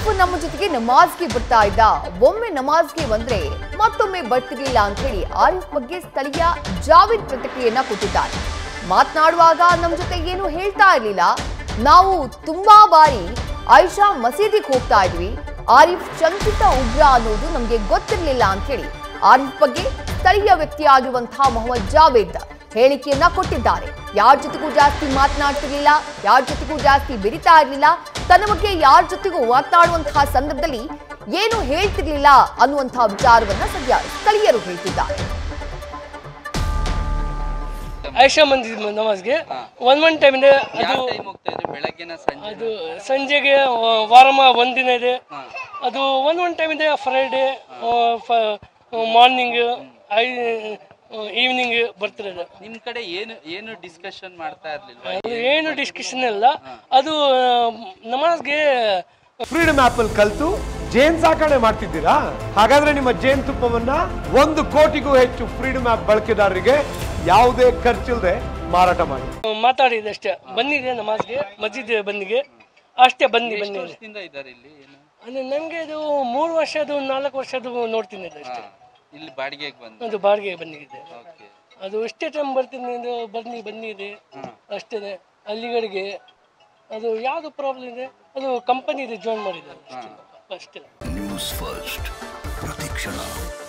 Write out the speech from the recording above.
ಆರಿಫ್ ನಮ್ಮ ಜೊತೆಗೆ ನಮಾಜ್ಗೆ ಬರ್ತಾ ಇದ್ದ ಒಮ್ಮೆ ನಮಾಜ್ಗೆ ಬಂದ್ರೆ ಮತ್ತೊಮ್ಮೆ ಬರ್ತಿರ್ಲಿಲ್ಲ ಅಂತ ಹೇಳಿ ಆರಿಫ್ ಬಗ್ಗೆ ಸ್ಥಳೀಯ ಜಾವೇದ್ ಪ್ರತಿಕ್ರಿಯೆಯನ್ನ ಕೊಟ್ಟಿದ್ದಾರೆ ಮಾತನಾಡುವಾಗ ನಮ್ಮ ಜೊತೆ ಏನು ಹೇಳ್ತಾ ಇರ್ಲಿಲ್ಲ ನಾವು ತುಂಬಾ ಬಾರಿ ಐಷಾ ಮಸೀದಿಗೆ ಹೋಗ್ತಾ ಇದ್ವಿ ಆರಿಫ್ ಚಂಚಿತ ಉಗ್ರ ಅನ್ನೋದು ನಮ್ಗೆ ಗೊತ್ತಿರ್ಲಿಲ್ಲ ಅಂತ ಹೇಳಿ ಆರಿಫ್ ಬಗ್ಗೆ ಸ್ಥಳೀಯ ವ್ಯಕ್ತಿಯಾಗಿರುವಂತಹ ಮೊಹಮ್ಮದ್ ಜಾವೇದ್ ಹೇಳಿಕೆಯನ್ನ ಕೊಟ್ಟಿದ್ದಾರೆ ಯಾರ ಜೊತೆಗೂ ಜಾಸ್ತಿ ಮಾತನಾಡ್ತಿರ್ಲಿಲ್ಲ ಯಾರ ಜೊತೆಗೂ ಜಾಸ್ತಿ ಬೆರಿತಾ ಇರ್ಲಿಲ್ಲ ತನ್ನ ಬಗ್ಗೆ ಯಾರ ಜೊತೆಗೂ ಮಾತನಾಡುವಂತಹ ಸಂದರ್ಭದಲ್ಲಿ ಏನು ಹೇಳ್ತಿರ್ಲಿಲ್ಲ ಅನ್ನುವಂತಹ ವಿಚಾರವನ್ನ ಸದ್ಯ ಸ್ಥಳೀಯರು ಹೇಳ್ತಿದ್ದಾರೆ ಆಯಿಷಾ ಮಂದಿರ್ ನಮಾಜ್ಗೆ ಒನ್ ಒನ್ ಟೈಮ್ ಇದೆ ಯಾವ ಅದು ಟೈಮ್ ಹೋಗ್ತಾ ಇದ್ರಿ ಬೆಳಗ್ಗೆನ ಸಂಜೆ ಅದು ಸಂಜೆಗೆ ವ- ವಾರಮ ಒಂದಿನ ಇದೆ ಅದು ಒನ್ ಒನ್ ಟೈಮ್ ಇದೆ ಫ್ರೈಡೆ ಮಾರ್ನಿಂಗ್ ಐ ಈವ್ನಿಂಗ್ ಬರ್ತಿರೋದು ನಿಮ್ ಕಡೆ ಏನು ಏನು ಡಿಸ್ಕಷನ್ ಮಾಡ್ತಾ ಇರ್ಲಿಲ್ವಾ ಅದು ಏನು ಡಿಸ್ಕಷನ್ ಇಲ್ಲ ಅದು ಆ, ನಮಾಜ್ಗೆ ಫ್ರೀಡಮ್ ಆಪ್ ಅಲ್ಲಿ ಕಲ್ತು ಜೇನ್ ಸಾಕಣೆ ಮಾಡ್ತಿದ್ದೀರಾ ಹಾಗಾದ್ರೆ ನಿಮ್ಮ ಜೇನ್ ತುಪ್ಪವನ್ನ ಒಂದು ಕೋಟಿಗೂ ಹೆಚ್ಚು ಫ್ರೀಡಮ್ ಆಪ್ ಬಳಕೆದಾರರಿಗೆ ಯಾವುದೇ ಖರ್ಚಿಲ್ಲದೆ ಮಾರಾಟ ಮಾಡಿ ಮಾತಾಡಿದೆ ಅಷ್ಟೇ ಬಂದಿದೆ ನಮಾಜ್ಗೆ ಮಸ್ಜಿದ್ ಬಂದಿಗೆ ಅಷ್ಟೇ ಬನ್ನಿ ಬನ್ನಿ ಎಷ್ಟು ವರ್ಷದಿಂದ ಇದ್ದಾರೆ ಇಲ್ಲಿ ಏನು ಅಂದ್ರೆ ನನಗೆ ಇದು ಮೂರು ವರ್ಷದ್ದು ನಾಲ್ಕು ವರ್ಷದ್ದು ನೋಡ್ತೀನಿ ಇದು ಅಷ್ಟೇ ಇಲ್ಲಿ ಬಾಡಿಗೆಗೆ ಬಂದು ಅದು ಬಾಡಿಗೆ ಬಂದಿದೆ ಓಕೆ ಅದು ಎಷ್ಟೇ ಟೈಮ್ ಬರ್ತೀನಿ ಇದು ಬನ್ನಿ ಬನ್ನಿ ಇದೆ ಅಷ್ಟೇ ಅಲ್ಲಿಗಡೆಗೆ ಅದು ಯಾವುದು ಪ್ರಾಬ್ಲಮ್ ಇದೆ ಅದು ಕಂಪನಿ ಇದೆ ಜಾಯಿನ್ ಮಾಡಿದ್ದಾರೆ ಅಷ್ಟೇ ಅಷ್ಟೇ ನ್ಯೂಸ್ ಫಸ್ಟ್ ಪ್ರತಿಕ್ಷಣ